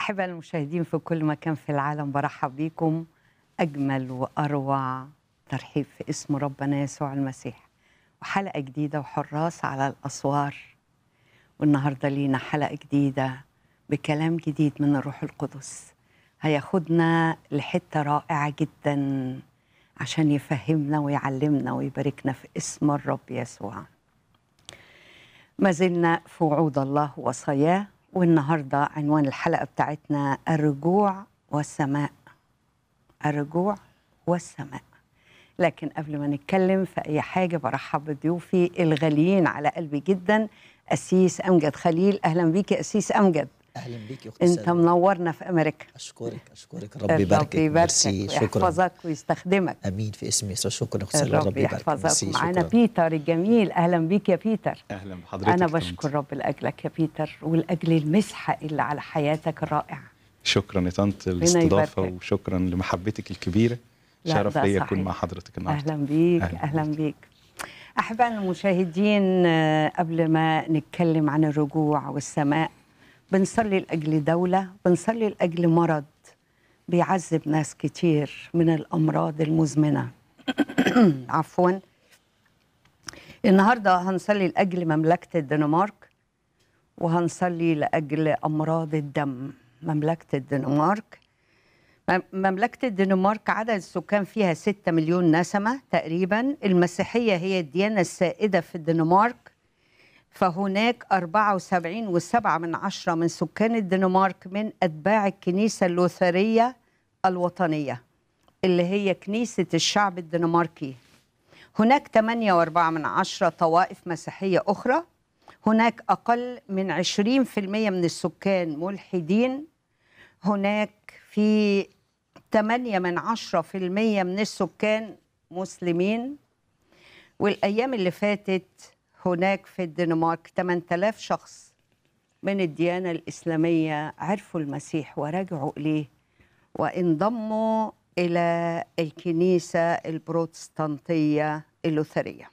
أحباء المشاهدين في كل مكان في العالم برحب بكم أجمل وأروع ترحيب في اسم ربنا يسوع المسيح وحلقة جديدة وحراس على الأسوار والنهاردة لينا حلقة جديدة بكلام جديد من الروح القدس هياخدنا لحتة رائعة جدا عشان يفهمنا ويعلمنا ويباركنا في اسم الرب يسوع ما زلنا في وعود الله وصاياه والنهارده عنوان الحلقه بتاعتنا الرجوع والسماء الرجوع والسماء لكن قبل ما نتكلم في اي حاجه برحب بضيوفي الغاليين على قلبي جدا اسيس امجد خليل اهلا بيك يا اسيس امجد اهلا بيك يا اختي انت سلمى. منورنا في امريكا اشكرك اشكرك ربي الرب يباركك يباركك ميرسي شكرا ويحفظك ويستخدمك امين في اسم يسوع شكرا اختي سلمى الرب ربي يباركك يحفظك ميرسي معانا شكرا بيتر الجميل اهلا بيك يا بيتر اهلا بحضرتك انا طنط. بشكر رب لاجلك يا بيتر ولاجل المسحه اللي على حياتك الرائعه شكرا يا طنط يباركك. الاستضافه وشكرا لمحبتك الكبيره لا، شرف ده ليا صحيح. اكون مع حضرتك النهارده اهلا بيك أهلاً اهلا بيك احبائنا المشاهدين آه، قبل ما نتكلم عن الرجوع والسماء بنصلي لاجل دوله بنصلي لاجل مرض بيعذب ناس كتير من الامراض المزمنه عفوا النهارده هنصلي لاجل مملكه الدنمارك وهنصلي لاجل امراض الدم مملكه الدنمارك مم- مملكة الدنمارك عدد السكان فيها 6 مليون نسمة تقريبا المسيحية هي الديانة السائدة في الدنمارك فهناك 74 وسبعة من عشرة من سكان الدنمارك من أتباع الكنيسة اللوثرية الوطنية اللي هي كنيسة الشعب الدنماركي هناك 8 وأربعة من عشرة طوائف مسيحية أخرى هناك أقل من 20% من السكان ملحدين هناك في 8 من عشرة في المية من السكان مسلمين والأيام اللي فاتت هناك في الدنمارك 8000 شخص من الديانة الإسلامية عرفوا المسيح ورجعوا إليه وانضموا إلى الكنيسة البروتستانتية اللوثرية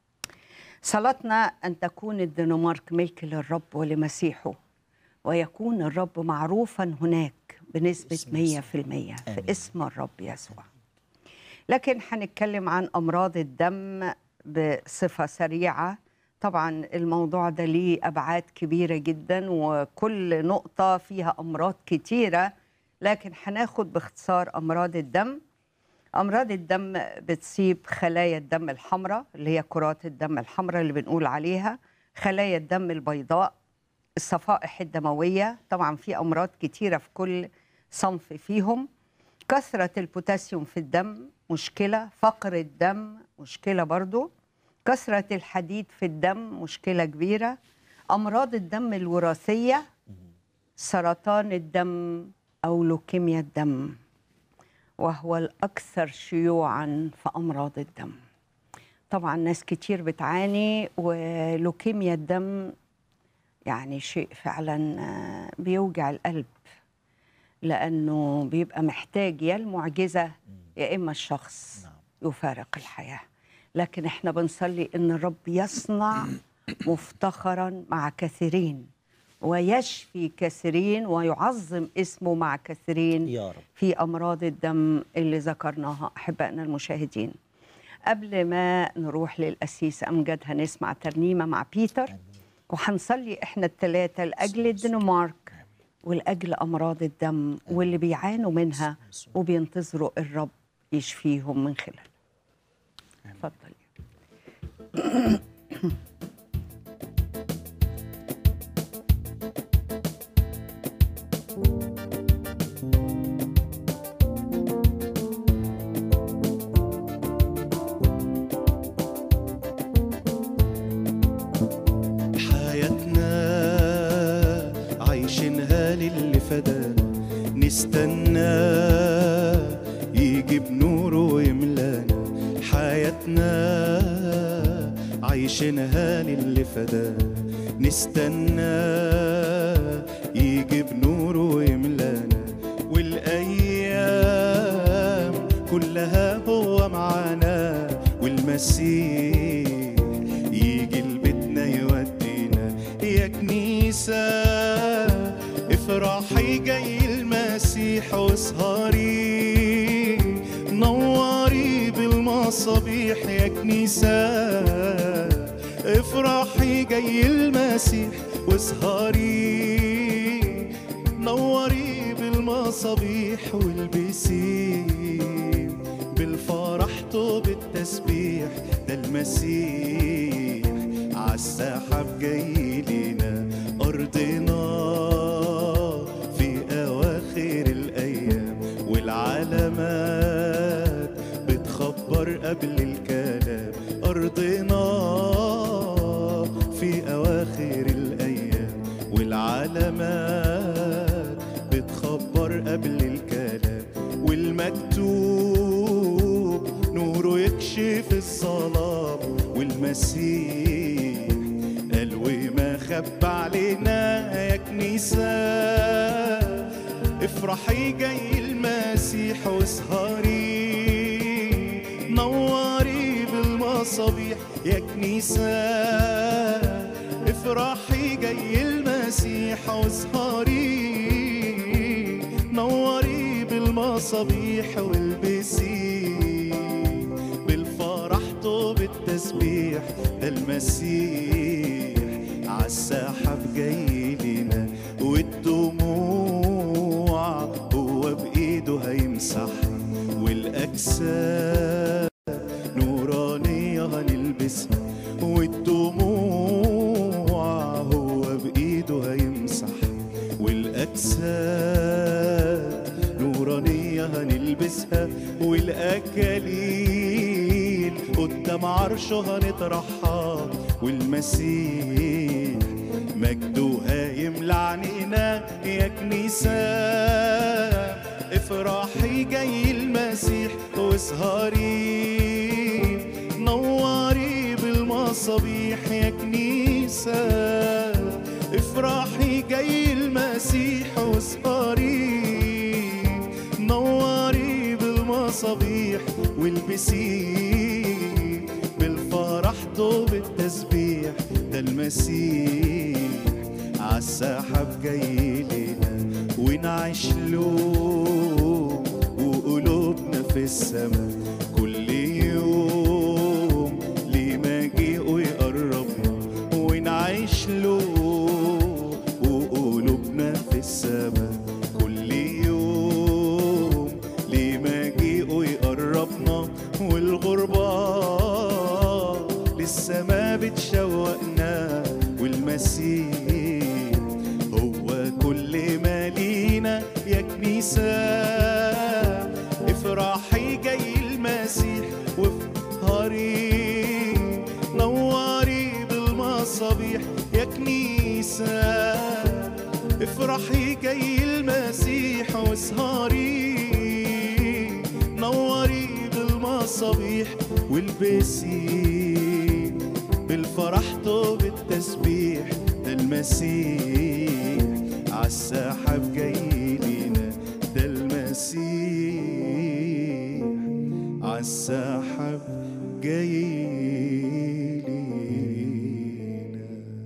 صلاتنا أن تكون الدنمارك ملك للرب ولمسيحه ويكون الرب معروفا هناك بنسبة باسم مية يسوع. في المية في آمين. اسم الرب يسوع لكن هنتكلم عن أمراض الدم بصفة سريعة طبعا الموضوع ده ليه أبعاد كبيرة جدا وكل نقطة فيها أمراض كتيرة لكن هناخد باختصار أمراض الدم أمراض الدم بتصيب خلايا الدم الحمراء اللي هي كرات الدم الحمراء اللي بنقول عليها خلايا الدم البيضاء الصفائح الدموية طبعا في أمراض كتيرة في كل صنف فيهم كثرة البوتاسيوم في الدم مشكلة فقر الدم مشكلة برضو كثرة الحديد في الدم مشكلة كبيرة أمراض الدم الوراثية سرطان الدم أو لوكيميا الدم وهو الأكثر شيوعا في أمراض الدم طبعا ناس كتير بتعاني ولوكيميا الدم يعني شيء فعلا آه، بيوجع القلب لأنه بيبقى محتاج يا المعجزة يا إما الشخص نعم. يفارق الحياة لكن احنا بنصلي إن الرب يصنع مفتخرا مع كثيرين ويشفي كثيرين ويعظم اسمه مع كثيرين يا رب في امراض الدم اللي ذكرناها احبائنا المشاهدين قبل ما نروح للاسيس امجد هنسمع ترنيمه مع بيتر آمين. وهنصلي احنا الثلاثه لاجل الدنمارك ولاجل امراض الدم واللي بيعانوا منها وبينتظروا الرب يشفيهم من خلال اتفضل حياتنا عايشينها للي فدانا نستنى يجي بنوره ويملانا حياتنا عايشينها للي فدانا نستنى يجي بنوره ويملانا والايام كلها هو معانا والمسيح يجي لبيتنا يودينا يا كنيسة افرحي جاي المسيح واسهري نوري بالمصابيح يا كنيسة افرحي جاي المسيح واسهري نوري بالمصابيح والبسي بالفرح طوب التسبيح ده المسيح عالسحاب جاي لنا أرضنا في أواخر الأيام والعلامات بتخبر قبل الكلام أرضنا في أواخر الأيام والعلامات بتخبر قبل الكلام والمكتوب نوره يكشف الظلام والمسيح قال وما خبى علينا يا كنيسة افرحي جاي المسيح واسهري نوري بالمصابيح يا كنيسة افرحي جاي المسيح واسهري نوري بالمصابيح والبسي بالفرح طوب التسبيح ده المسيح عالسحاب جاي لنا والدموع هو بإيده هيمسحها والأجساد نورانية هنلبسها والدموع هو بإيده هيمسحها والأجساد نورانية هنلبسها والأكاليل قدام عرشه هنطرحها والمسيح مجده هيملى عنينا يا كنيسة افرحي جاي المسيح واسهري نوري بالمصابيح يا كنيسة افرحي جاي المسيح واسهري نوري بالمصابيح والبسي بالفرح طوب التسبيح ده المسيح عالسحاب جاي لنا ونعيش له وقلوبنا في السماء كل يوم لمجيئه يقربنا ونعيش له وقلوبنا في السماء كل يوم لمجيئه يقربنا والغربة لسه بتشوقنا والمسيح هو كل ما لينا يا كنيسة افرحي جاي المسيح وافهري نوري بالمصابيح يا كنيسة افرحي جاي المسيح واسهري نوري بالمصابيح والبسي بالفرح طوب التسبيح ده المسيح عالسحاب جاي لنا ده المسيح عالسحاب جاي لنا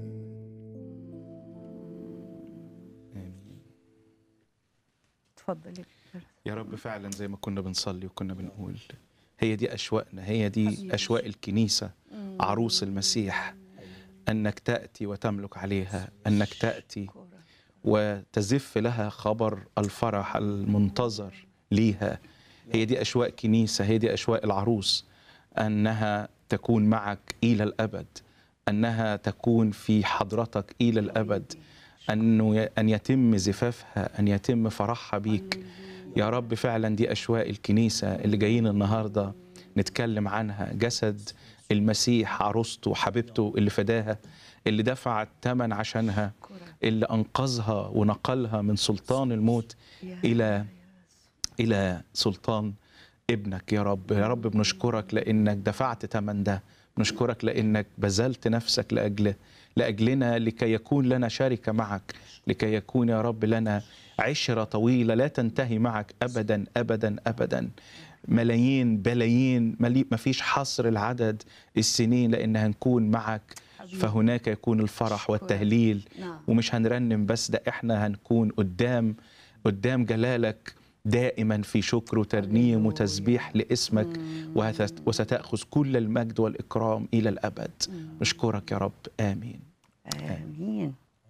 اتفضلي يا رب فعلا زي ما كنا بنصلي وكنا بنقول هي دي أشواقنا هي دي أشواق الكنيسة عروس المسيح أنك تأتي وتملك عليها أنك تأتي وتزف لها خبر الفرح المنتظر ليها هي دي أشواق كنيسة هي دي أشواق العروس أنها تكون معك إلى الأبد أنها تكون في حضرتك إلى الأبد أنه أن يتم زفافها أن يتم فرحها بيك يا رب فعلا دي أشواق الكنيسة اللي جايين النهاردة نتكلم عنها جسد المسيح عروسته حبيبته اللي فداها اللي دفع الثمن عشانها اللي أنقذها ونقلها من سلطان الموت إلى إلى سلطان ابنك يا رب يا رب بنشكرك لأنك دفعت ثمن ده بنشكرك لأنك بذلت نفسك لأجله لأجلنا لكي يكون لنا شركة معك لكي يكون يا رب لنا عشرة طويلة لا تنتهي معك أبدا أبدا أبدا ملايين بلايين ما فيش حصر العدد السنين لأن هنكون معك فهناك يكون الفرح والتهليل نعم. ومش هنرنم بس ده احنا هنكون قدام قدام جلالك دائما في شكر وترنيم وتسبيح لاسمك وهت- وستأخذ كل المجد والإكرام إلى الأبد نشكرك يا رب آمين امين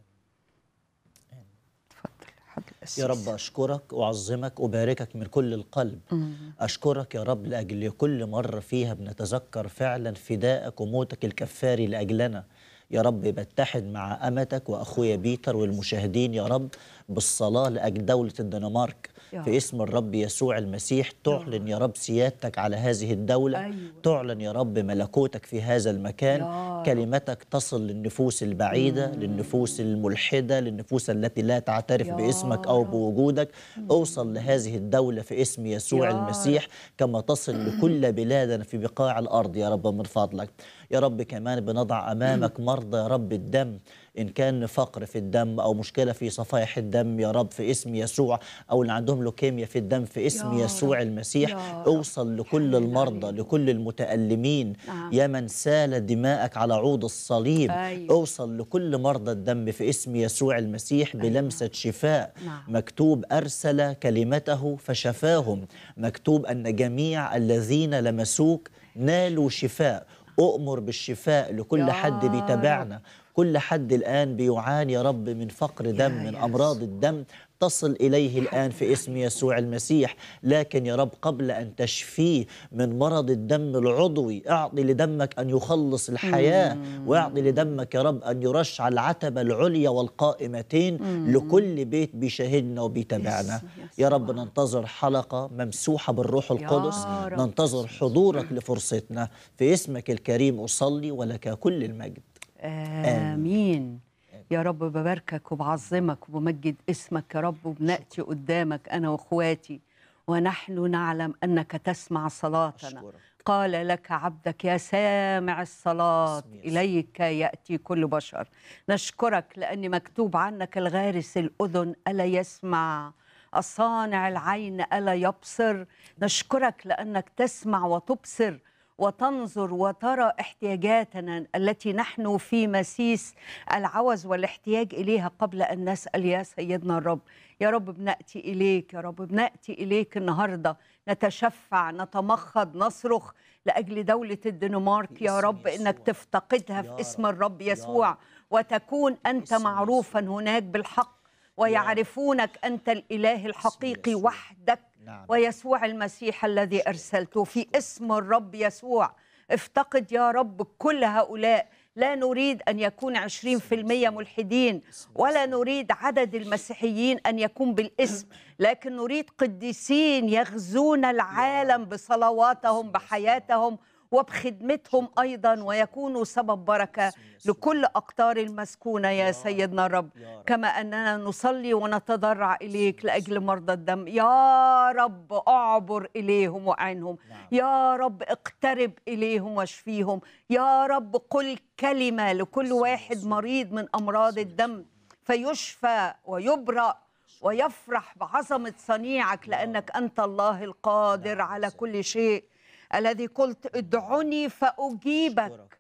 اتفضل حضر القسيس. يا رب أشكرك وأعظمك وباركك من كل القلب أشكرك يا رب لأجل كل مرة فيها بنتذكر فعلا فدائك وموتك الكفاري لأجلنا يا رب بتحد مع أمتك وأخويا بيتر والمشاهدين يا رب بالصلاة لأجل دولة الدنمارك يا في اسم الرب يسوع المسيح تعلن يا رب سيادتك على هذه الدولة أيوة. تعلن يا رب ملكوتك في هذا المكان يا رب. كلمتك تصل للنفوس البعيدة للنفوس الملحدة للنفوس التي لا تعترف يا باسمك أو رب. بوجودك اوصل لهذه الدولة في اسم يسوع يا المسيح كما تصل لكل بلادنا في بقاع الأرض يا رب من فضلك يا رب كمان بنضع أمامك مرضى يا رب الدم إن كان فقر في الدم أو مشكلة في صفائح الدم يا رب في اسم يسوع أو اللي عندهم لوكيميا في الدم في اسم يا يسوع رب. المسيح يا رب. اوصل لكل حنين المرضى علينا. لكل المتألمين نعم. يا من سال دماءك على عود الصليب أيوة. اوصل لكل مرضى الدم في اسم يسوع المسيح بلمسة شفاء نعم. مكتوب أرسل كلمته فشفاهم مكتوب أن جميع الذين لمسوك نالوا شفاء أؤمر بالشفاء لكل يا حد بيتابعنا كل حد الآن بيعاني يا رب من فقر دم من يسوع. أمراض الدم تصل إليه الآن في اسم يسوع المسيح لكن يا رب قبل أن تشفيه من مرض الدم العضوي أعطي لدمك أن يخلص الحياة وأعطي لدمك يا رب أن يرش على العتبة العليا والقائمتين لكل بيت بيشاهدنا وبيتابعنا اسم يا رب يسوع. ننتظر حلقة ممسوحة بالروح يا القدس رب. ننتظر حضورك لفرصتنا في اسمك الكريم أصلي ولك كل المجد آمين يا رب بباركك وبعظمك وبمجد اسمك يا رب وبنأتي قدامك أنا وإخواتي ونحن نعلم أنك تسمع صلاتنا أشكرك. قال لك عبدك يا سامع الصلاة باسم يسوع. إليك يأتي كل بشر نشكرك لأن مكتوب عنك الغارس الأذن ألا يسمع الصانع العين ألا يبصر نشكرك لأنك تسمع وتبصر وتنظر وترى احتياجاتنا التي نحن في مسيس العوز والاحتياج إليها قبل أن نسأل يا سيدنا الرب يا رب بنأتي إليك يا رب بنأتي إليك النهاردة نتشفع نتمخض نصرخ لأجل دولة الدنمارك يا باسم رب إنك يسوع. تفتقدها يا في رب. اسم الرب يا يسوع رب. وتكون أنت باسم معروفا هناك بالحق ويعرفونك أنت الإله الحقيقي يسوع. وحدك نعم. ويسوع المسيح الذي أرسلته في اسم الرب يسوع افتقد يا رب كل هؤلاء لا نريد أن يكون عشرين في المية ملحدين ولا نريد عدد المسيحيين أن يكون بالاسم لكن نريد قديسين يغزون العالم بصلواتهم بحياتهم وبخدمتهم ايضا ويكونوا سبب بركه لكل اقطار المسكونه يا سيدنا الرب يا رب. كما اننا نصلي ونتضرع اليك لاجل مرضى الدم يا رب اعبر اليهم واعنهم يا رب اقترب اليهم واشفيهم يا رب قل كلمه لكل واحد مريض من امراض الدم فيشفى ويبرأ ويفرح بعظمة صنيعك لأنك أنت الله القادر على كل شيء الذي قلت ادعني فأجيبك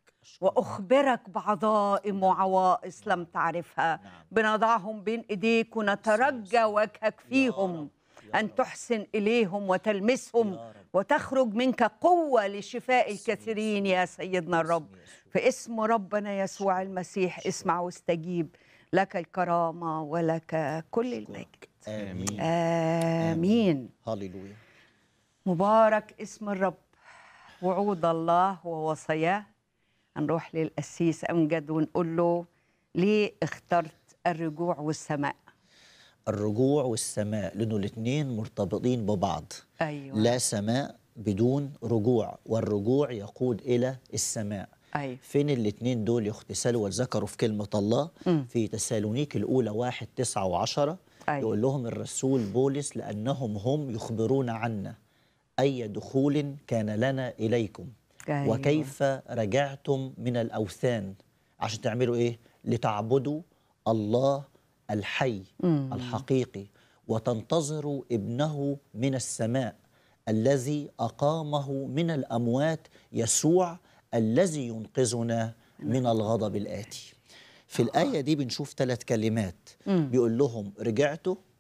وأخبرك بعظائم وعوائص لم تعرفها بنضعهم بين إيديك ونترجى وجهك فيهم أن تحسن إليهم وتلمسهم وتخرج منك قوة لشفاء الكثيرين يا سيدنا الرب في اسم ربنا يسوع المسيح اسمع واستجيب لك الكرامة ولك كل المجد آمين آمين هللويا مبارك اسم الرب وعود الله ووصاياه هنروح للقسيس أمجد ونقول له ليه اخترت الرجوع والسماء الرجوع والسماء لأنه الاثنين مرتبطين ببعض أيوة لا سماء بدون رجوع والرجوع يقود إلى السماء أيوة فين الاثنين دول يغتسلوا وذكروا في كلمة الله في تسالونيك الأولى واحد تسعة وعشرة أيوة. يقول لهم الرسول بولس لأنهم هم يخبرون عنا أي دخول كان لنا إليكم أيوة. وكيف رجعتم من الأوثان عشان تعملوا إيه لتعبدوا الله الحي الحقيقي وتنتظروا ابنه من السماء الذي أقامه من الأموات يسوع الذي ينقذنا من الغضب الآتي في الآية دي بنشوف ثلاث كلمات بيقول لهم رجعتوا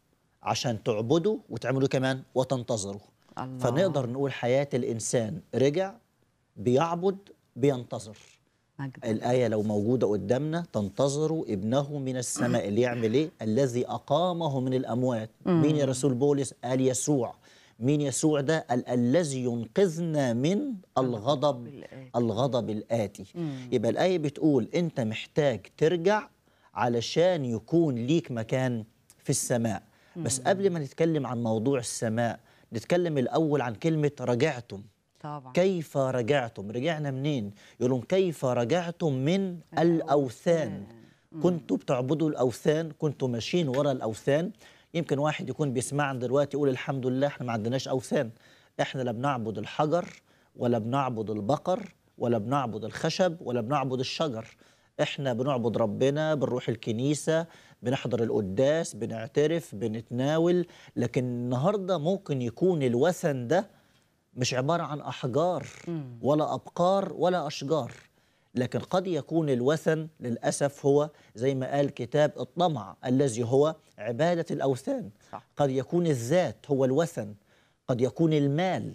عشان تعبدوا وتعملوا كمان وتنتظروا الله. فنقدر نقول حياة الإنسان رجع بيعبد بينتظر مجد الآية لو موجودة قدامنا تنتظروا ابنه من السماء اللي يعمل إيه؟ الذي أقامه من الأموات مين يا رسول بولس؟ قال يسوع مين يسوع ده؟ قال الذي ينقذنا من الغضب الآتي. الغضب الآتي يبقى الآية بتقول أنت محتاج ترجع علشان يكون ليك مكان في السماء بس قبل ما نتكلم عن موضوع السماء نتكلم الأول عن كلمة رجعتم طبعا كيف رجعتم رجعنا منين يقولون كيف رجعتم من الأوثان كنتوا بتعبدوا الأوثان كنتوا ماشيين ورا الأوثان يمكن واحد يكون بيسمعنا دلوقتي يقول الحمد لله احنا ما عندناش أوثان احنا لا بنعبد الحجر ولا بنعبد البقر ولا بنعبد الخشب ولا بنعبد الشجر احنا بنعبد ربنا بنروح الكنيسة بنحضر القداس بنعترف بنتناول لكن النهاردة ممكن يكون الوثن ده مش عبارة عن أحجار ولا أبقار ولا أشجار لكن قد يكون الوثن للأسف هو زي ما قال كتاب الطمع الذي هو عبادة الأوثان صح. قد يكون الذات هو الوثن قد يكون المال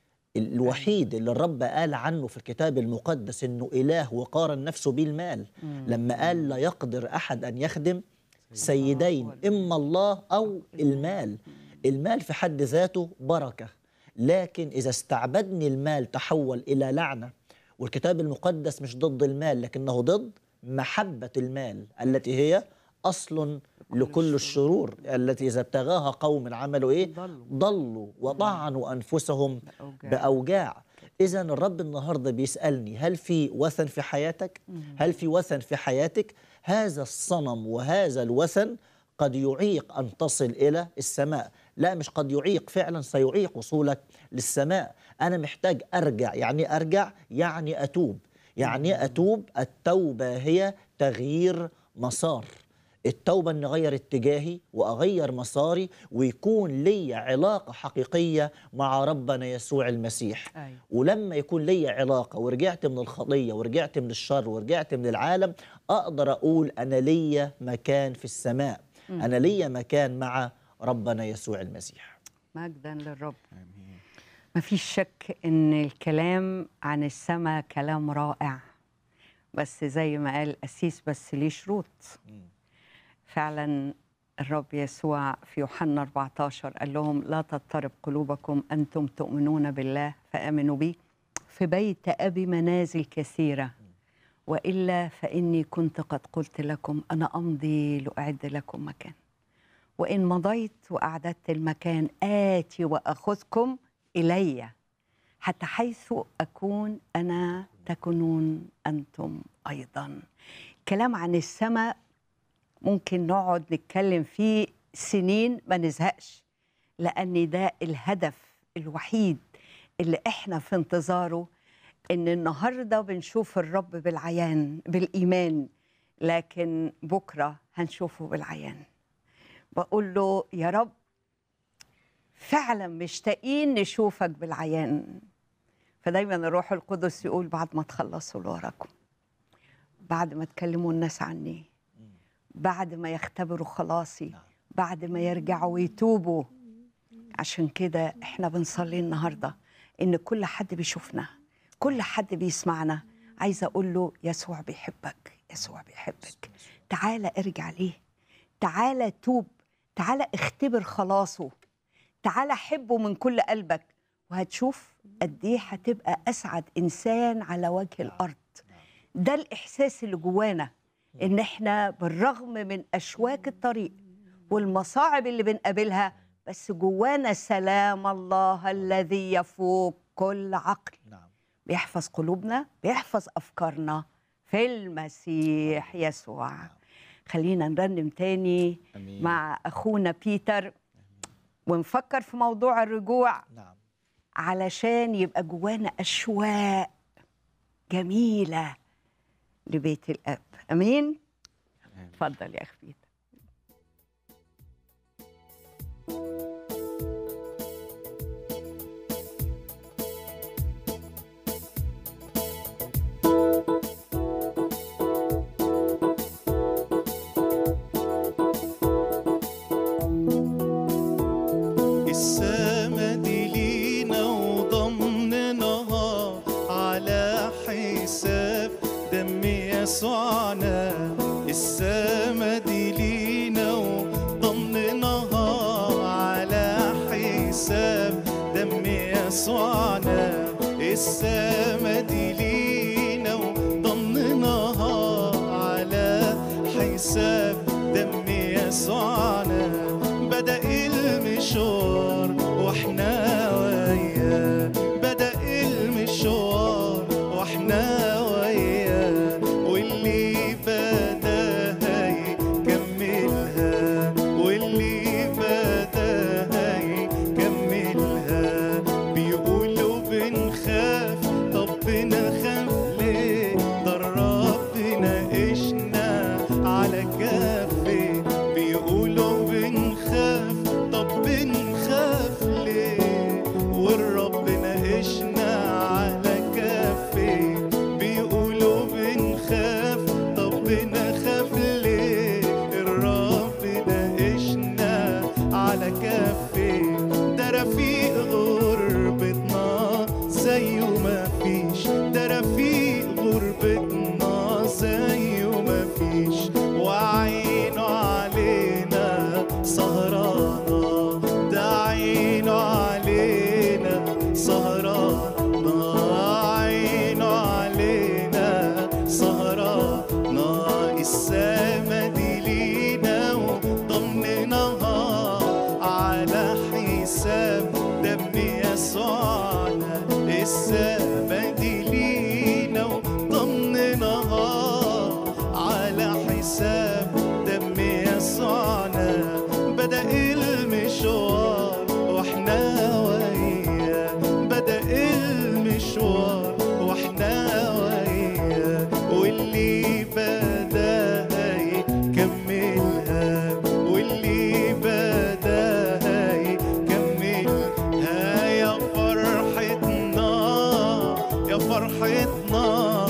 الوحيد اللي الرب قال عنه في الكتاب المقدس انه اله وقارن نفسه بالمال لما قال لا يقدر احد ان يخدم سيدين اما الله او المال المال في حد ذاته بركه لكن اذا استعبدني المال تحول الى لعنه والكتاب المقدس مش ضد المال لكنه ضد محبه المال التي هي اصل لكل الشرور التي اذا ابتغاها قوم عملوا ايه ضلوا. ضلوا وطعنوا انفسهم بأوجاع. باوجاع اذا الرب النهارده بيسالني هل في وثن في حياتك هل في وثن في حياتك هذا الصنم وهذا الوثن قد يعيق ان تصل الى السماء لا مش قد يعيق فعلا سيعيق وصولك للسماء انا محتاج ارجع يعني ارجع يعني اتوب يعني اتوب التوبه هي تغيير مسار التوبة أن أغير اتجاهي وأغير مساري ويكون لي علاقة حقيقية مع ربنا يسوع المسيح أيوة. ولما يكون لي علاقة ورجعت من الخطية ورجعت من الشر ورجعت من العالم أقدر أقول أنا لي مكان في السماء أنا لي مكان مع ربنا يسوع المسيح مجدا للرب ما فيش شك ان الكلام عن السماء كلام رائع بس زي ما قال القسيس بس ليه شروط فعلا الرب يسوع في يوحنا 14 قال لهم لا تضطرب قلوبكم انتم تؤمنون بالله فامنوا بي في بيت ابي منازل كثيره والا فاني كنت قد قلت لكم انا امضي لاعد لكم مكان وإن مضيت وأعددت المكان آتي وأخذكم إلي حتى حيث أكون أنا تكونون أنتم أيضا كلام عن السماء ممكن نقعد نتكلم فيه سنين ما نزهقش لأن ده الهدف الوحيد اللي إحنا في انتظاره إن النهاردة بنشوف الرب بالعيان بالإيمان لكن بكرة هنشوفه بالعيان بقول له يا رب فعلا مشتاقين نشوفك بالعيان فدايما الروح القدس يقول بعد ما تخلصوا اللي وراكم بعد ما تكلموا الناس عني بعد ما يختبروا خلاصي بعد ما يرجعوا ويتوبوا عشان كده احنا بنصلي النهارده ان كل حد بيشوفنا كل حد بيسمعنا عايزه اقول له يسوع بيحبك يسوع بيحبك تعالى ارجع ليه تعالى توب تعالى اختبر خلاصه تعالى حبه من كل قلبك وهتشوف قد ايه هتبقى اسعد انسان على وجه الارض ده الاحساس اللي جوانا ان احنا بالرغم من اشواك الطريق والمصاعب اللي بنقابلها بس جوانا سلام الله الذي يفوق كل عقل نعم بيحفظ قلوبنا بيحفظ افكارنا في المسيح يسوع خلينا نرنم تاني أمين. مع اخونا بيتر ونفكر في موضوع الرجوع نعم علشان يبقى جوانا اشواق جميله لبيت الاب امين اتفضل يا اخ بيتر يسوعنا السما دي لينا وضمناها على حساب دم يسوعنا بدأ المشوار واحنا وياه بدأ المشوار واحنا وياه واللي بداها يكملها واللي بداها يكملها بيقولوا بنخاف طب بنخاف ليه ده ربنا قشنا على كافي بيقولوا بنخاف طب بنخاف ليه والرب ناقشنا على كافي بيقولوا بنخاف طب بنخاف ليه الرب ناقشنا على كافي ده رفيق غربتنا زيه ما فيش ده رفيق غربتنا زيه ما فيش وعينه علينا سهرانة ده عينه علينا سهرانة عينه علينا سهرانة السما دي لينا وضمناها على حساب دم يسوعنا السما دي لينا وضمناها على حساب دم يسوعنا بدأ المشوار واحنا وياه بدأ المشوار واحنا وياه واللي بداها يكملها واللي بداها يكملها يا فرحتنا يا فرحتنا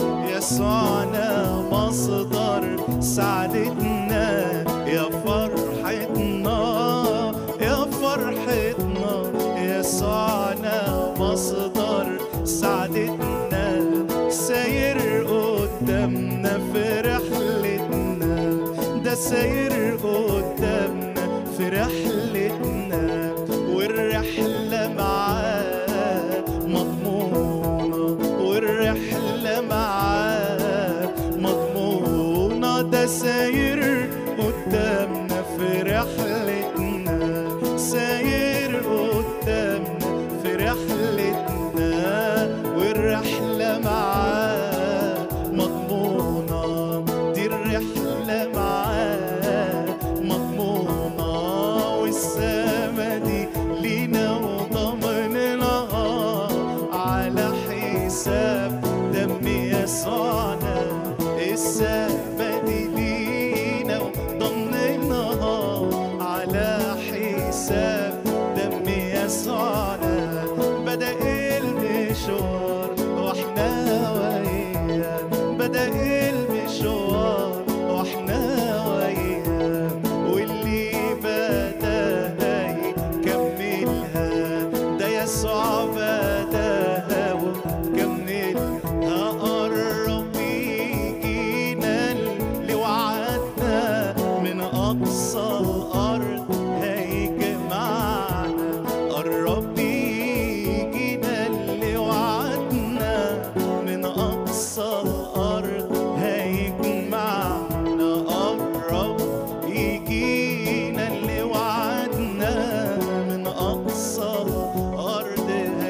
يسوعنا مصدر سعادتنا يا فرحتنا يا فرحتنا يسوعنا مصدر سعادتنا ساير قدامنا في رحلتنا ده ساير قدامنا في رحلتنا والرحلة معاه مضمونة والرحلة معاه مضمونة ده ساير قدامنا في رحلتنا ساير قدامنا في رحلتنا والرحلة معاه مضمونة دي الرحلة معاه مضمونة والسما دي لينا وضمنناها على حساب دم يسوعنا السما دي لينا وضمنناها على حساب دم يسوعنا بدأ المشوار واحنا وياه بدأ المشوار واحنا وياه واللي بداها يكملها ده يسوع بداها وكملها قرب يجينا اللي وعدنا من أقصى الأرض هيجمعنا قرب يجينا اللي وعدنا من أقصى الأرض هيجمعنا قرب يجينا اللي وعدنا من أقصى الأرض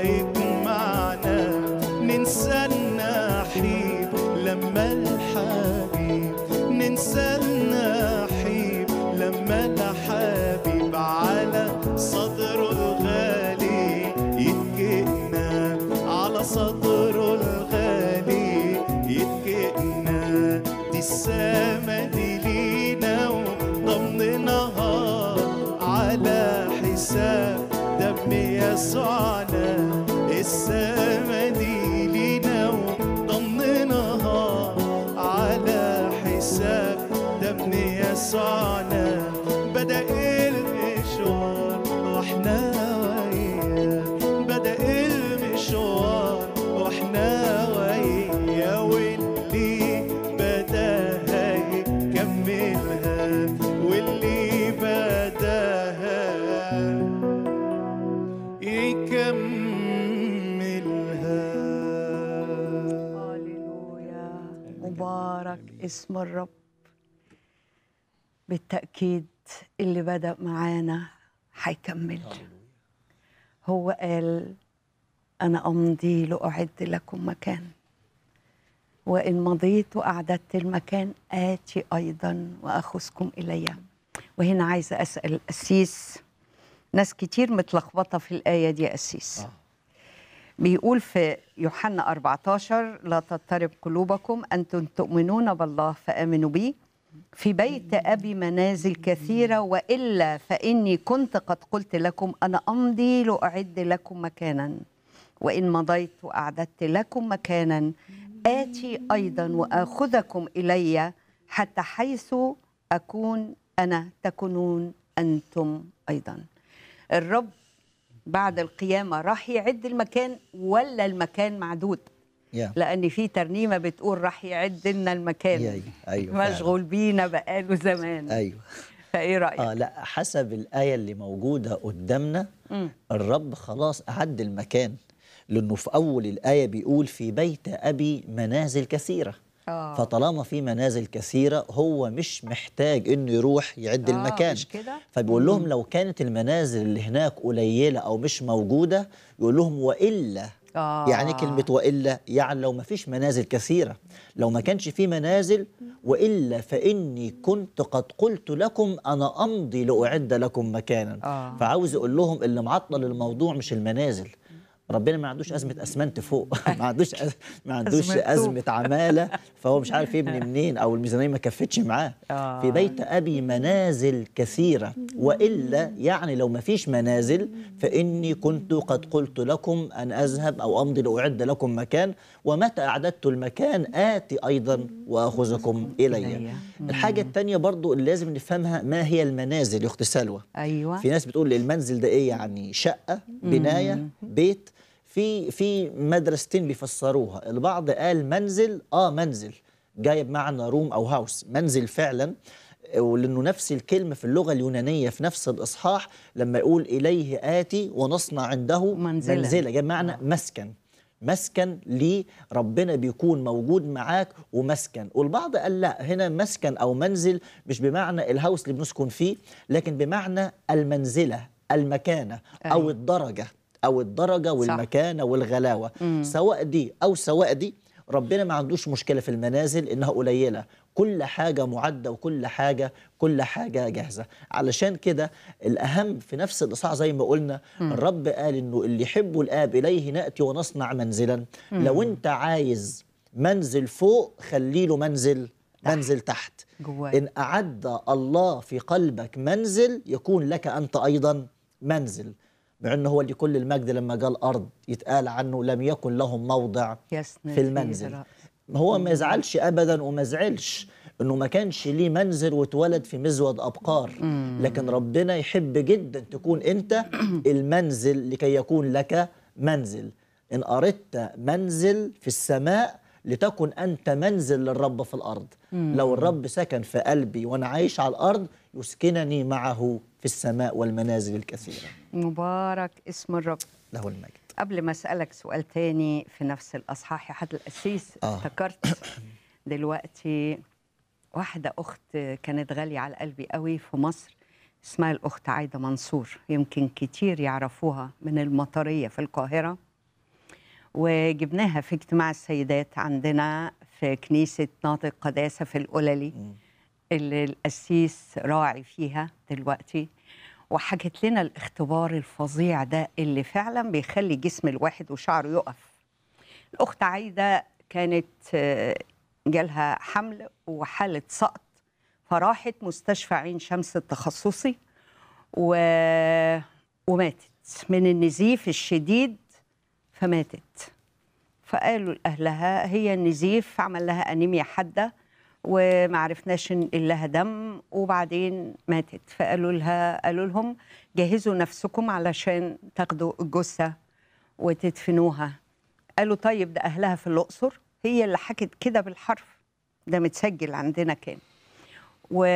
هيجمعنا ننسى النحيب لما الحبيب ننسى النحيب لما الحبيب على صدره الغالي يتكئنا على صدره الغالي يتكئنا دي السما دي لينا وضمنناها على حساب دم يسوعنا السما دي لينا وضمنناها على حساب دم يسوعنا بدأ المشوار واحنا وياه بدأ المشوار واحنا وياه واللي بداها يكملها واللي بداها يكملها اسم الرب بالتأكيد اللي بدأ معانا هيكمل هو قال أنا أمضي لأعد لكم مكان وإن مضيت وأعددت المكان آتي أيضا وأخذكم إلي وهنا عايزة أسأل القسيس ناس كتير متلخبطة في الآية دي يا قسيس آه. بيقول في يوحنا 14 لا تضطرب قلوبكم أنتم تؤمنون بالله فآمنوا بي في بيت أبي منازل كثيرة وإلا فإني كنت قد قلت لكم أنا أمضي لأعد لكم مكانا وإن مضيت وأعددت لكم مكانا آتي أيضا وآخذكم إلي حتى حيث أكون أنا تكونون أنتم أيضا الرب بعد القيامة راح يعد المكان ولا المكان معدود يا لأن في ترنيمة بتقول راح يعد لنا المكان يا- أيوة فعلا. مشغول بينا بقاله زمان ايوه فإيه رأيك؟ اه لا حسب الايه اللي موجوده قدامنا الرب خلاص اعد المكان لانه في اول الايه بيقول في بيت ابي منازل كثيره آه. فطالما في منازل كثيره هو مش محتاج انه يروح يعد آه، المكان مش كده؟ فبيقول لهم لو كانت المنازل اللي هناك قليله او مش موجوده يقول لهم والا آه. يعني إيه كلمه والا يعني لو ما فيش منازل كثيره لو ما كانش في منازل والا فاني كنت قد قلت لكم انا امضي لاعد لكم مكانا آه. فعاوز اقول لهم اللي معطل الموضوع مش المنازل ربنا ما عندوش ازمه اسمنت فوق ما عندوش أز... ما عندوش أزمة طوب. ازمه عماله فهو مش عارف يبني منين او الميزانيه ما كفتش معاه آه. في بيت ابي منازل كثيره والا يعني لو ما فيش منازل فاني كنت قد قلت لكم ان اذهب او امضي لاعد لكم مكان ومتى اعددت المكان اتي ايضا واخذكم الي إلي. الحاجه الثانيه برضو اللي لازم نفهمها ما هي المنازل يا اخت سلوى أيوة في ناس بتقول المنزل ده ايه يعني شقه بنايه بيت في في مدرستين بيفسروها البعض قال منزل اه منزل جاي بمعنى روم او هاوس منزل فعلا ولانه نفس الكلمه في اللغه اليونانيه في نفس الاصحاح لما يقول اليه اتي ونصنع عنده منزلاً. منزله جاي بمعنى مسكن مسكن ليه ربنا بيكون موجود معاك ومسكن والبعض قال لا هنا مسكن او منزل مش بمعنى الهوس اللي بنسكن فيه لكن بمعنى المنزله المكانه او أيوة. الدرجه او الدرجه والمكانه والغلاوه سواء دي او سواء دي ربنا ما عندوش مشكله في المنازل انها قليله كل حاجه معده وكل حاجه كل حاجه جاهزه علشان كده الاهم في نفس الاصحاح زي ما قلنا الرب قال انه اللي يحبوا الاب اليه ناتي ونصنع منزلا لو انت عايز منزل فوق خلي له منزل منزل تحت جواه. ان اعد الله في قلبك منزل يكون لك انت ايضا منزل مع انه هو اللي كل المجد لما جاء الارض يتقال عنه لم يكن لهم موضع يسند في فيه المنزل رأس. هو ما يزعلش ابدا وما زعلش انه ما كانش ليه منزل واتولد في مزود ابقار لكن ربنا يحب جدا تكون انت المنزل لكي يكون لك منزل ان اردت منزل في السماء لتكن انت منزل للرب في الارض لو الرب سكن في قلبي وانا عايش على الارض يسكنني معه في السماء والمنازل الكثيره مبارك اسم الرب له المجد قبل ما اسالك سؤال تاني في نفس الاصحاح يا حد القسيس آه. افتكرت دلوقتي واحده اخت كانت غاليه على قلبي قوي في مصر اسمها الاخت عايده منصور يمكن كتير يعرفوها من المطريه في القاهره وجبناها في اجتماع السيدات عندنا في كنيسه ناطق قداسه في القللي اللي القسيس راعي فيها دلوقتي وحكت لنا الاختبار الفظيع ده اللي فعلا بيخلي جسم الواحد وشعره يقف الأخت عايدة كانت آه، جالها حمل وحالة سقط فراحت مستشفى عين شمس التخصصي و... وماتت من النزيف الشديد فماتت فقالوا لأهلها هي النزيف عمل لها أنيميا حادة وما عرفناش ننقل لها دم وبعدين ماتت فقالوا لها قالوا لهم جهزوا نفسكم علشان تاخدوا الجثة وتدفنوها قالوا طيب ده أهلها في الأقصر هي اللي حكت كده بالحرف ده متسجل عندنا كان و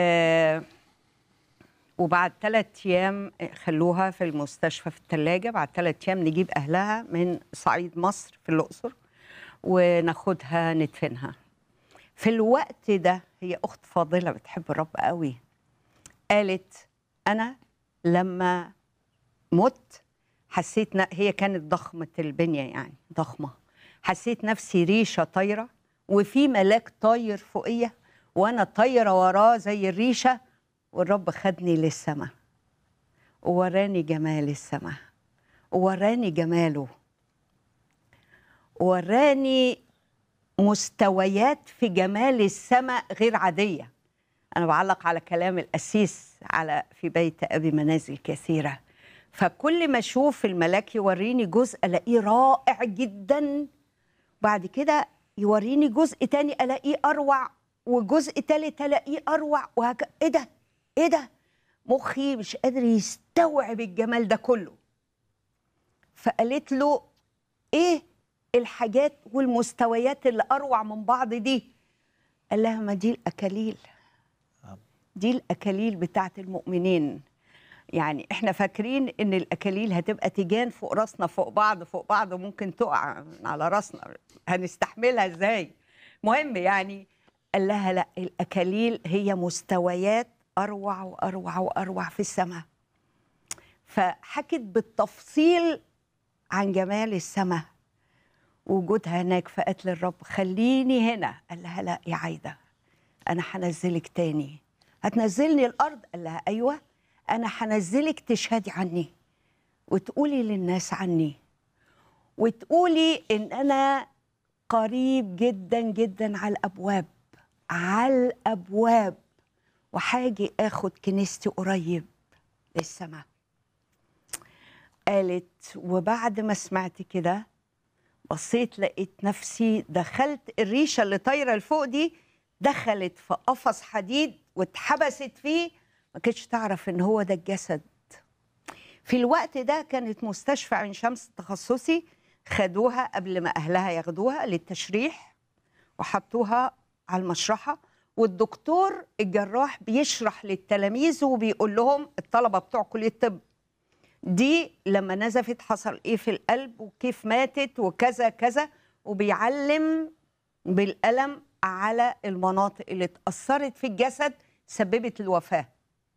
وبعد ثلاث ايام خلوها في المستشفى في الثلاجه بعد ثلاث ايام نجيب اهلها من صعيد مصر في الاقصر وناخدها ندفنها في الوقت ده هي اخت فاضله بتحب الرب قوي قالت انا لما مت حسيت ن... هي كانت ضخمه البنيه يعني ضخمه حسيت نفسي ريشه طايره وفي ملاك طاير فوقيه وانا طايره وراه زي الريشه والرب خدني للسماء ووراني جمال السماء ووراني جماله وراني مستويات في جمال السماء غير عاديه انا بعلق على كلام القسيس على في بيت ابي منازل كثيره فكل ما اشوف الملاك يوريني جزء الاقيه رائع جدا بعد كده يوريني جزء تاني الاقيه اروع وجزء تالت الاقيه اروع وهك... ايه ده ايه ده مخي مش قادر يستوعب الجمال ده كله فقالت له ايه الحاجات والمستويات اللي اروع من بعض دي قال لها ما دي الاكاليل دي الاكاليل بتاعت المؤمنين يعني احنا فاكرين ان الاكاليل هتبقى تيجان فوق راسنا فوق بعض فوق بعض وممكن تقع على راسنا هنستحملها ازاي مهم يعني قال لها لا الاكاليل هي مستويات اروع واروع واروع في السماء فحكت بالتفصيل عن جمال السماء وجودها هناك فقالت للرب خليني هنا قال لها لا يا عايده انا هنزلك تاني هتنزلني الارض قال لها ايوه انا هنزلك تشهدي عني وتقولي للناس عني وتقولي ان انا قريب جدا جدا على الابواب على الابواب وحاجي اخد كنيستي قريب للسماء قالت وبعد ما سمعت كده بصيت لقيت نفسي دخلت الريشه اللي طايره لفوق دي دخلت في قفص حديد واتحبست فيه ما كانتش تعرف ان هو ده الجسد في الوقت ده كانت مستشفى عين شمس تخصصي خدوها قبل ما اهلها ياخدوها للتشريح وحطوها على المشرحه والدكتور الجراح بيشرح للتلاميذ وبيقول لهم الطلبه بتوع كليه الطب دي لما نزفت حصل ايه في القلب وكيف ماتت وكذا كذا وبيعلم بالقلم على المناطق اللي اتأثرت في الجسد سببت الوفاة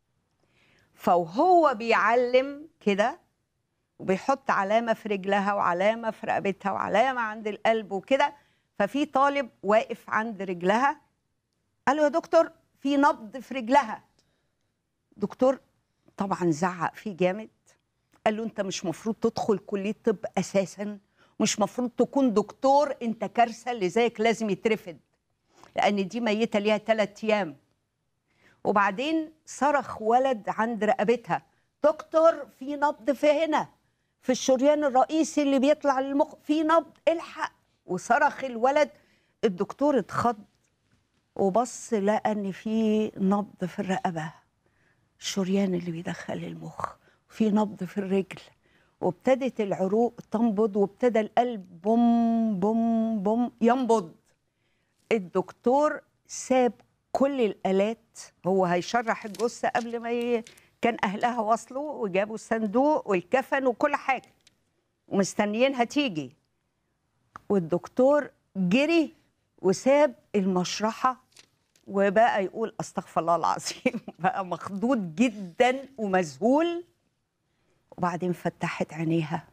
فوهو بيعلم كده وبيحط علامة في رجلها وعلامة في رقبتها وعلامة عند القلب وكده ففي طالب واقف عند رجلها قال له يا دكتور في نبض في رجلها دكتور طبعا زعق فيه جامد قال له انت مش مفروض تدخل كليه طب اساسا مش مفروض تكون دكتور انت كارثه اللي زيك لازم يترفد لان دي ميته ليها ثلاث ايام وبعدين صرخ ولد عند رقبتها دكتور في نبض في هنا في الشريان الرئيسي اللي بيطلع للمخ في نبض الحق وصرخ الولد الدكتور اتخض وبص لقى ان في نبض في الرقبه الشريان اللي بيدخل المخ في نبض في الرجل وابتدت العروق تنبض وابتدى القلب بوم بوم بوم ينبض الدكتور ساب كل الالات هو هيشرح الجثه قبل ما ي... كان اهلها وصلوا وجابوا الصندوق والكفن وكل حاجه ومستنيينها تيجي والدكتور جري وساب المشرحه وبقى يقول استغفر الله العظيم بقى مخضوض جدا ومذهول وبعدين فتحت عينيها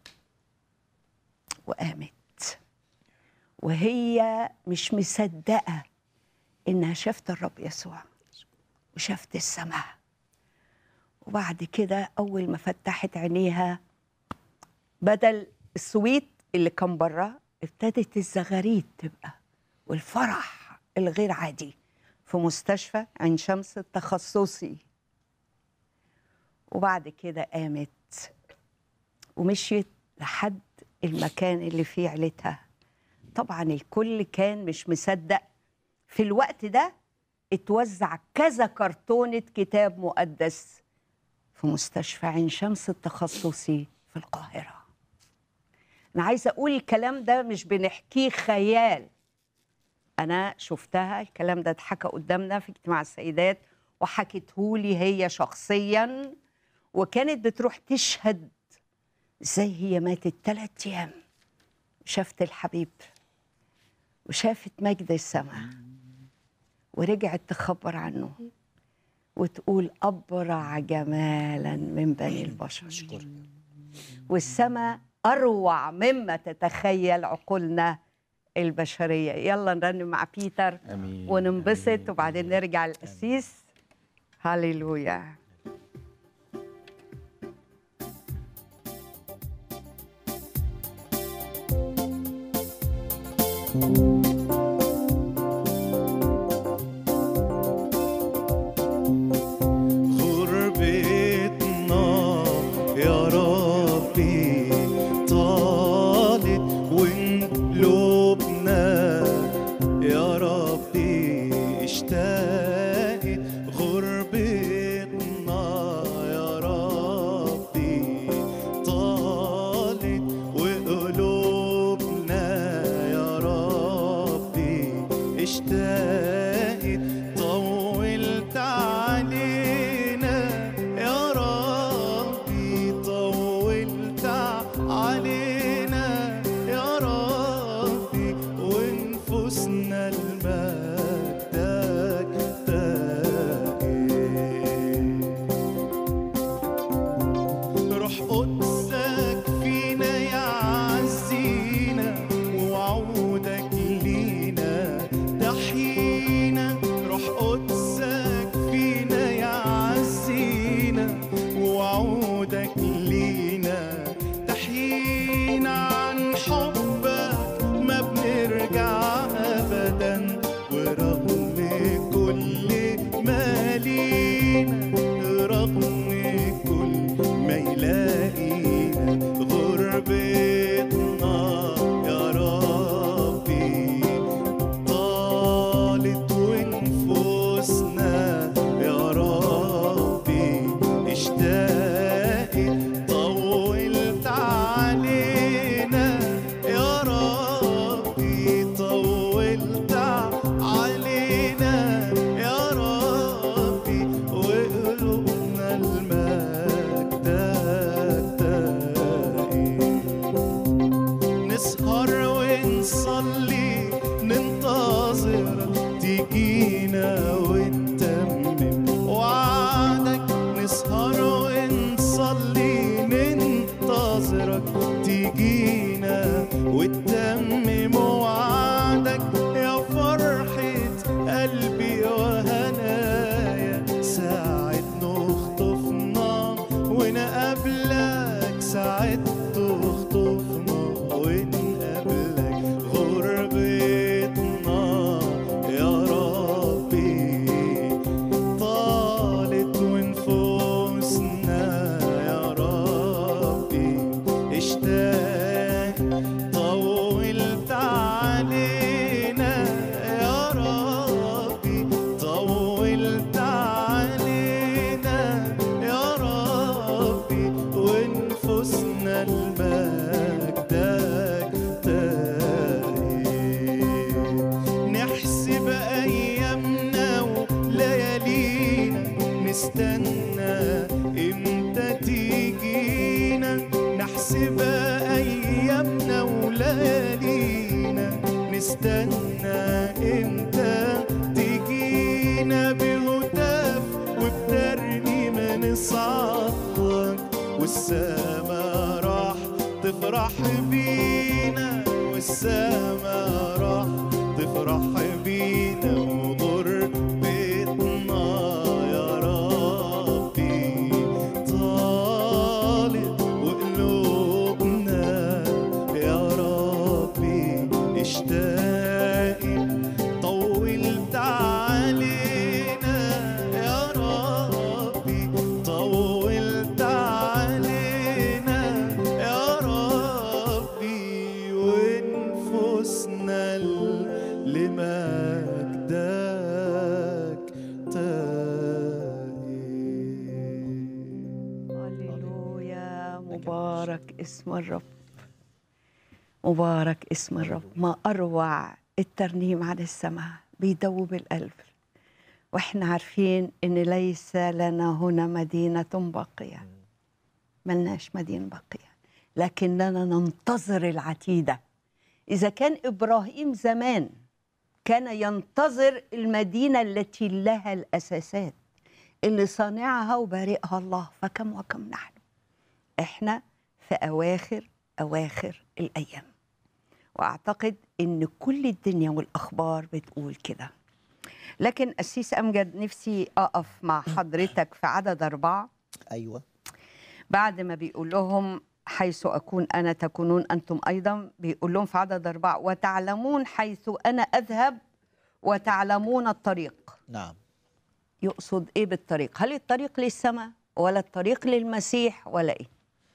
وقامت وهي مش مصدقه انها شافت الرب يسوع وشافت السماء وبعد كده اول ما فتحت عينيها بدل السويت اللي كان بره ابتدت الزغاريد تبقى والفرح الغير عادي في مستشفى عين شمس التخصصي وبعد قامت قامت ومشيت لحد المكان اللي فيه عيلتها طبعا الكل كان مش مصدق في الوقت ده اتوزع كذا كرتونة كتاب مقدس في مستشفى عين شمس التخصصي في القاهرة أنا عايزة أقول الكلام ده مش بنحكيه خيال أنا شفتها الكلام ده اتحكى قدامنا في اجتماع السيدات وحكته لي هي شخصيا وكانت بتروح تشهد ازاي هي ماتت ثلاث ايام شافت الحبيب وشافت مجد السماء ورجعت تخبر عنه وتقول أبرع جمالا من بني البشر والسماء أروع مما تتخيل عقولنا البشرية يلا نرنم مع بيتر امين وننبسط وبعدين نرجع للقسيس هللويا غربتنا يا ربي طالت وقلوبنا يا ربي اشتاقت غربتنا يا ربي طالت وقلوبنا يا ربي اشتاقت طولت علينا يا ربي طولت علينا يا ربي ونفوسنا لمجدك تاقت روح قدسك فينا يعزينا ووعودك لينا تحيينا روح قدسك فينا يعزينا ووعودك لينا تحيينا عن حبك ما بنرجع ابدا ورغم كل ما لينا رغم كل ما يلاقينا غربتنا يا ربي طالت ونفوسنا يا ربي اشتاقت طولت علينا يا ربي طولت علينا يا ربي وقلوبنا المجد نسهر ونصلي ننتظر تجينا ونتمم وعدك نسهر ونصلي ننتظرك تجينا وتتمم وعدك يا فرحة قلبي وهنايا ساعة نخطفنا ونقابلك ساعة تخطفنا ونقابلك غربتنا يا ربي طالت ونفوسنا يا ربي اشتاق طولت علينا يا ربي طولت علينا يا ربي ونفوسنا لمجدك تاقت نحسب ايامنا وليالينا نستنى امتى تيجينا نحسب ايامنا وليالينا نستنى امتى تيجينا بهتاف وبترنيمة نصعدك والسما راح تفرح بينا والسما راح تفرح بينا وغربتنا يا ربي طالت وقلوبنا يا ربي اشتاقت طولت علينا يا ربي طولت علينا يا ربي ونفوسنا لمجدك تاقت هللويا مبارك اسم الرب مبارك اسم الرب ما أروع الترنيم على السماء بيدوب القلب واحنا عارفين ان ليس لنا هنا مدينة باقية ملناش مدينة باقية لكننا ننتظر العتيدة إذا كان إبراهيم زمان كان ينتظر المدينة التي لها الأساسات اللي صانعها وبارئها الله فكم وكم نحن احنا في أواخر أواخر الأيام وأعتقد إن كل الدنيا والأخبار بتقول كده لكن أسيس أمجد نفسي أقف مع حضرتك في عدد أربعة ايوه بعد ما بيقول لهم حيث أكون أنا تكونون أنتم أيضا بيقول لهم في عدد أربعة وتعلمون حيث أنا أذهب وتعلمون الطريق نعم يقصد إيه بالطريق هل الطريق للسماء ولا الطريق للمسيح ولا إيه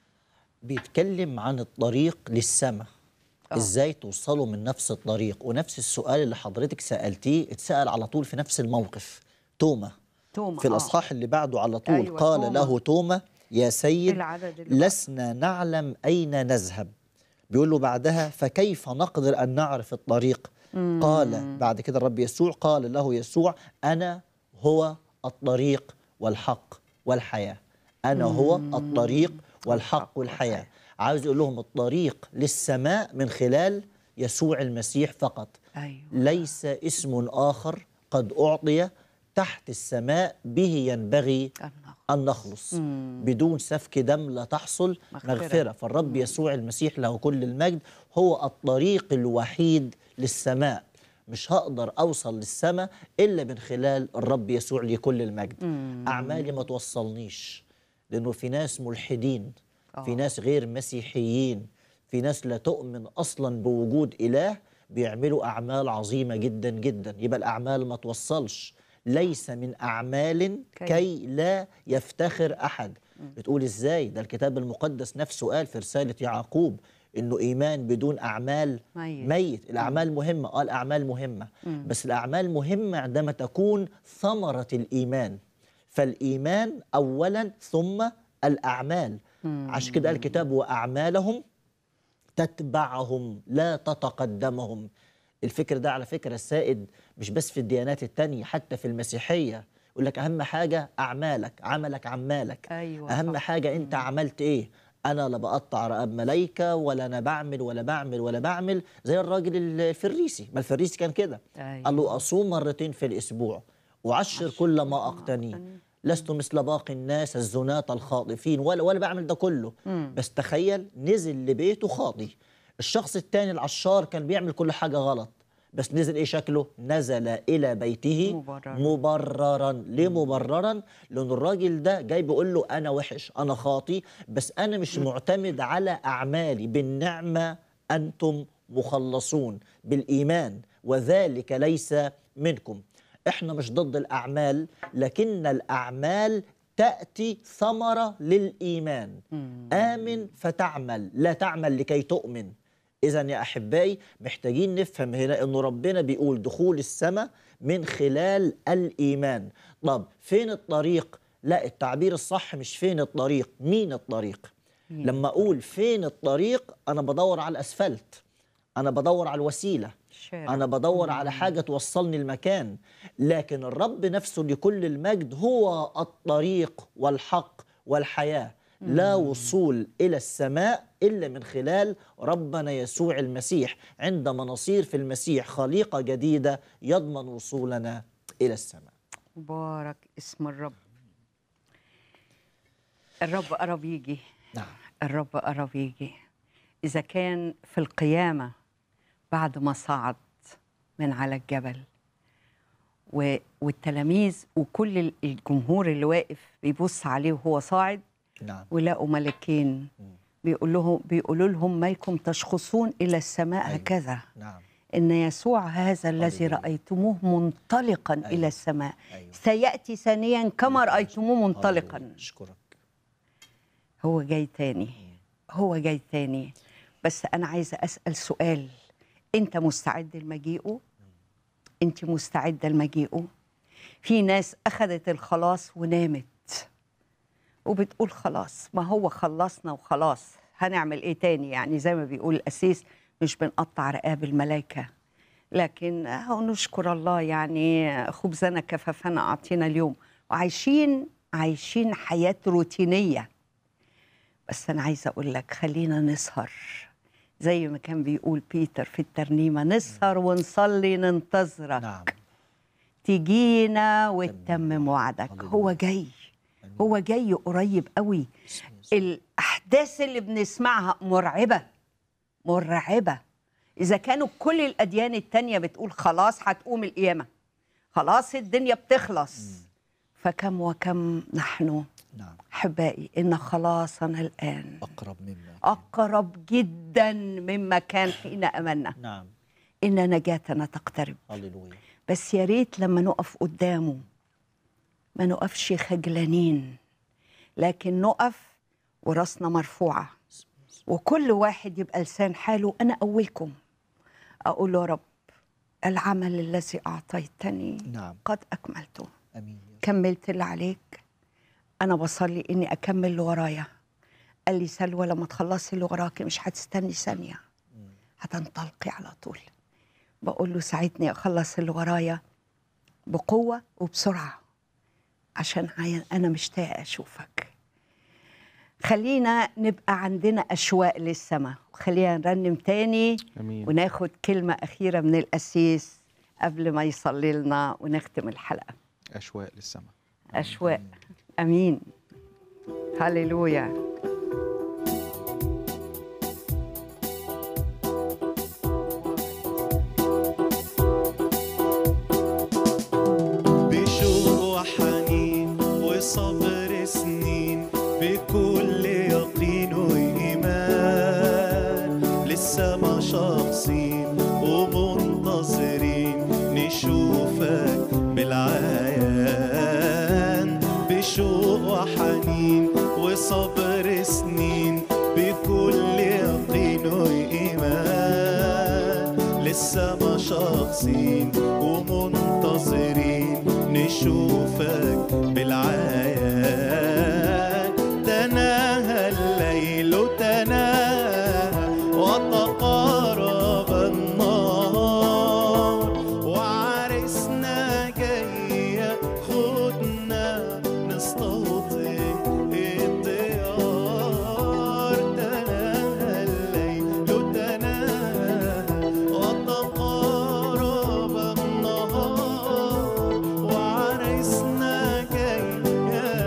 بيتكلم عن الطريق للسماء آه. ازاي توصلوا من نفس الطريق ونفس السؤال اللي حضرتك سالتيه اتسال على طول في نفس الموقف توما توما في آه. الاصحاح اللي بعده على طول أيوة، قال توما. له توما يا سيد العدد اللي بعده. لسنا نعلم اين نذهب بيقول له بعدها فكيف نقدر ان نعرف الطريق قال بعد كده الرب يسوع قال له يسوع انا هو الطريق والحق والحياه انا هو الطريق والحق والحياه عاوز يقول لهم الطريق للسماء من خلال يسوع المسيح فقط أيوة ليس اسم آخر قد أعطي تحت السماء به ينبغي النخ. أن نخلص بدون سفك دم لا تحصل مغفرة. مغفرة فالرب يسوع المسيح له كل المجد هو الطريق الوحيد للسماء مش هقدر أوصل للسماء إلا من خلال الرب يسوع لكل المجد أعمالي ما توصلنيش لأنه في ناس ملحدين في ناس غير مسيحيين في ناس لا تؤمن أصلا بوجود إله بيعملوا أعمال عظيمة جدا جدا يبقى الأعمال ما توصلش ليس من أعمال كي. كي لا يفتخر أحد بتقول إزاي ده الكتاب المقدس نفسه قال في رسالة يعقوب إنه إيمان بدون أعمال ميت. ميت الأعمال مهمة قال أعمال مهمة بس الأعمال مهمة عندما تكون ثمرة الإيمان فالإيمان أولا ثم الأعمال عشان كده قال الكتاب وأعمالهم تتبعهم لا تتقدمهم الفكر ده على فكرة السائد مش بس في الديانات التانية حتى في المسيحية يقول لك أهم حاجة أعمالك عملك عمالك أيوة أهم صح. حاجة أنت عملت إيه أنا لا بقطع رقاب ملايكة ولا أنا بعمل ولا بعمل ولا بعمل زي الراجل الفريسي ما الفريسي كان كده أيوة. قال له أصوم مرتين في الأسبوع وعشر كل ما أقتني لست مثل باقي الناس الزناة الخاطفين ولا ولا بعمل ده كله بس تخيل نزل لبيته خاطي الشخص التاني العشار كان بيعمل كل حاجة غلط بس نزل ايه شكله نزل الى بيته مبرراً. مبررا ليه مبررا لان الراجل ده جاي بيقول له انا وحش انا خاطي بس انا مش معتمد على اعمالي بالنعمه انتم مخلصون بالايمان وذلك ليس منكم احنا مش ضد الاعمال لكن الاعمال تاتي ثمره للايمان امن فتعمل لا تعمل لكي تؤمن إذا يا أحبائي محتاجين نفهم هنا إنه ربنا بيقول دخول السماء من خلال الإيمان. طب فين الطريق؟ لا التعبير الصح مش فين الطريق، مين الطريق؟ لما أقول فين الطريق أنا بدور على الأسفلت. أنا بدور على الوسيلة. الشارع. أنا بدور على حاجة توصلني المكان. لكن الرب نفسه لكل المجد هو الطريق والحق والحياة. لا وصول إلى السماء إلا من خلال ربنا يسوع المسيح عندما نصير في المسيح خليقة جديدة يضمن وصولنا إلى السماء مبارك اسم الرب الرب قرب يجي نعم الرب قرب يجي إذا كان في القيامة بعد ما صعد من على الجبل و- والتلاميذ وكل ال- الجمهور اللي واقف بيبص عليه وهو صاعد نعم ولقوا ملكين بيقول لهم بيقولوا لهم مالكم تشخصون إلى السماء أيوة. هكذا نعم إن يسوع هذا الذي هللويا. رأيتموه منطلقا أيوة. إلى السماء أيوة. سيأتي ثانيا كما رأيتموه منطلقا هللويا. أشكرك هو جاي تاني هو جاي تاني بس أنا عايزة أسأل سؤال أنت مستعد لمجيئه؟ أنت مستعدة لمجيئه؟ في ناس أخذت الخلاص ونامت وبتقول خلاص ما هو خلصنا وخلاص هنعمل ايه تاني يعني زي ما بيقول القسيس مش بنقطع رقاب الملائكه لكن اهو نشكر الله يعني خبزنا كفافنا اعطينا اليوم وعايشين عايشين حياه روتينيه بس انا عايزه اقول لك خلينا نسهر زي ما كان بيقول بيتر في الترنيمة نسهر ونصلي ننتظرك نعم تجينا وتتمم وعدك هللويا. هو جاي هو جاي قريب قوي الأحداث اللي بنسمعها مرعبة مرعبة إذا كانوا كل الأديان التانية بتقول خلاص هتقوم القيامة خلاص الدنيا بتخلص فكم وكم نحن نعم أحبائي إن خلاصنا الآن أقرب مما أقرب جدا مما كان حين أمنا نعم إن نجاتنا تقترب هللويا بس يا ريت لما نقف قدامه ما نقفش خجلانين لكن نقف وراسنا مرفوعة وكل واحد يبقى لسان حاله أنا أولكم أقول له يا رب العمل الذي أعطيتني نعم قد أكملته أمين يا كملت اللي عليك أنا بصلي إني أكمل اللي ورايا قال لي سلوى لما تخلصي اللي وراكي مش هتستني ثانية هتنطلقي على طول بقول له ساعدني أخلص اللي ورايا بقوة وبسرعة عشان عي- أنا مشتاقة أشوفك خلينا نبقى عندنا أشواق للسماء وخلينا نرنم تاني امين وناخد كلمة أخيرة من الأسيس قبل ما يصلي لنا ونختم الحلقة اشواق للسماء أشواق أمين هللويا بشوق وحنين وصبر سنين بكل يقين وإيمان لسه ما شخصين ومنتظرين نشوفك بالعيان بشوق وحنين وصبر سنين بكل يقين وإيمان لسه ما شخصين ومنتظرين نشوفك بالعيان تناهى الليل تناهى وتقارب النار وعرسنا جاي خدنا نستوطن الديار تناهى الليل تناهى وتقارب النهار وعرسنا جاي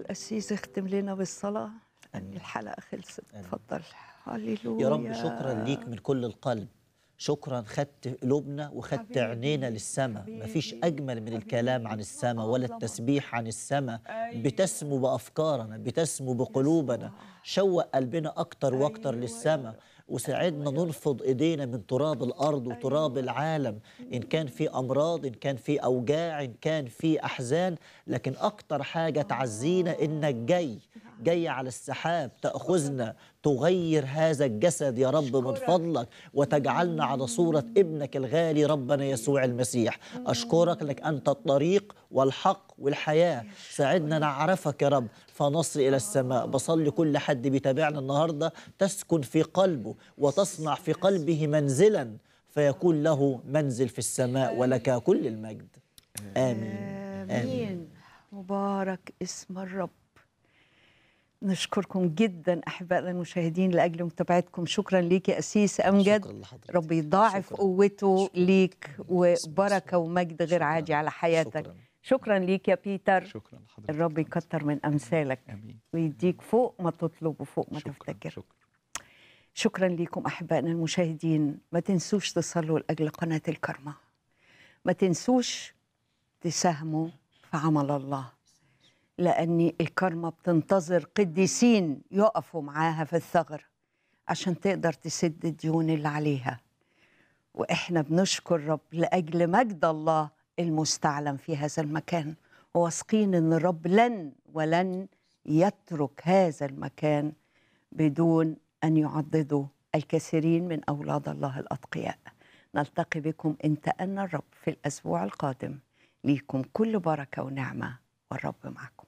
القسيس اختم لنا بالصلاة آمين. الحلقة خلصت آمين. اتفضل هللويا يا رب شكرا ليك من كل القلب شكرا خدت قلوبنا وخدت حبيبي، عينينا للسماء مفيش حبيبي، أجمل من الكلام عن السماء ولا أعظم. التسبيح عن السماء أيوة. بتسمو بأفكارنا بتسمو بقلوبنا شوق قلبنا أكتر وأكتر أيوة. للسماء وساعدنا ننفض ايدينا من تراب الارض وتراب العالم ان كان في امراض ان كان في اوجاع ان كان في احزان لكن اكتر حاجه تعزينا انك جاي جاي على السحاب تاخذنا تغير هذا الجسد يا رب من فضلك وتجعلنا على صوره ابنك الغالي ربنا يسوع المسيح اشكرك لك انت الطريق والحق والحياه ساعدنا نعرفك يا رب فنصل الى السماء بصلي كل حد بيتابعنا النهارده تسكن في قلبه وتصنع في قلبه منزلا فيكون له منزل في السماء ولك كل المجد امين آمين مبارك اسم الرب نشكركم جدا أحبائنا المشاهدين لأجل متابعتكم شكرا ليك يا أسيس أمجد شكرا لحضرتك. رب يضاعف شكراً. قوته شكراً. ليك باسم وبركة ومجد غير شكراً. عادي على حياتك شكراً. شكرا ليك يا بيتر شكرا لحضرتك الرب يكتر من أمثالك امين ويديك فوق ما تطلب وفوق ما شكرا تفتكر شكرا شكرا لكم احبائنا المشاهدين ما تنسوش تصلوا لاجل قناه الكرمه ما تنسوش تساهموا في عمل الله لان الكرمه بتنتظر قديسين يقفوا معاها في الثغر عشان تقدر تسد الديون اللي عليها واحنا بنشكر رب لاجل مجد الله المستعلم في هذا المكان واثقين ان الرب لن ولن يترك هذا المكان بدون ان يعضدوا الكثيرين من اولاد الله الاتقياء نلتقي بكم ان تأنى الرب في الاسبوع القادم ليكم كل بركه ونعمه والرب معكم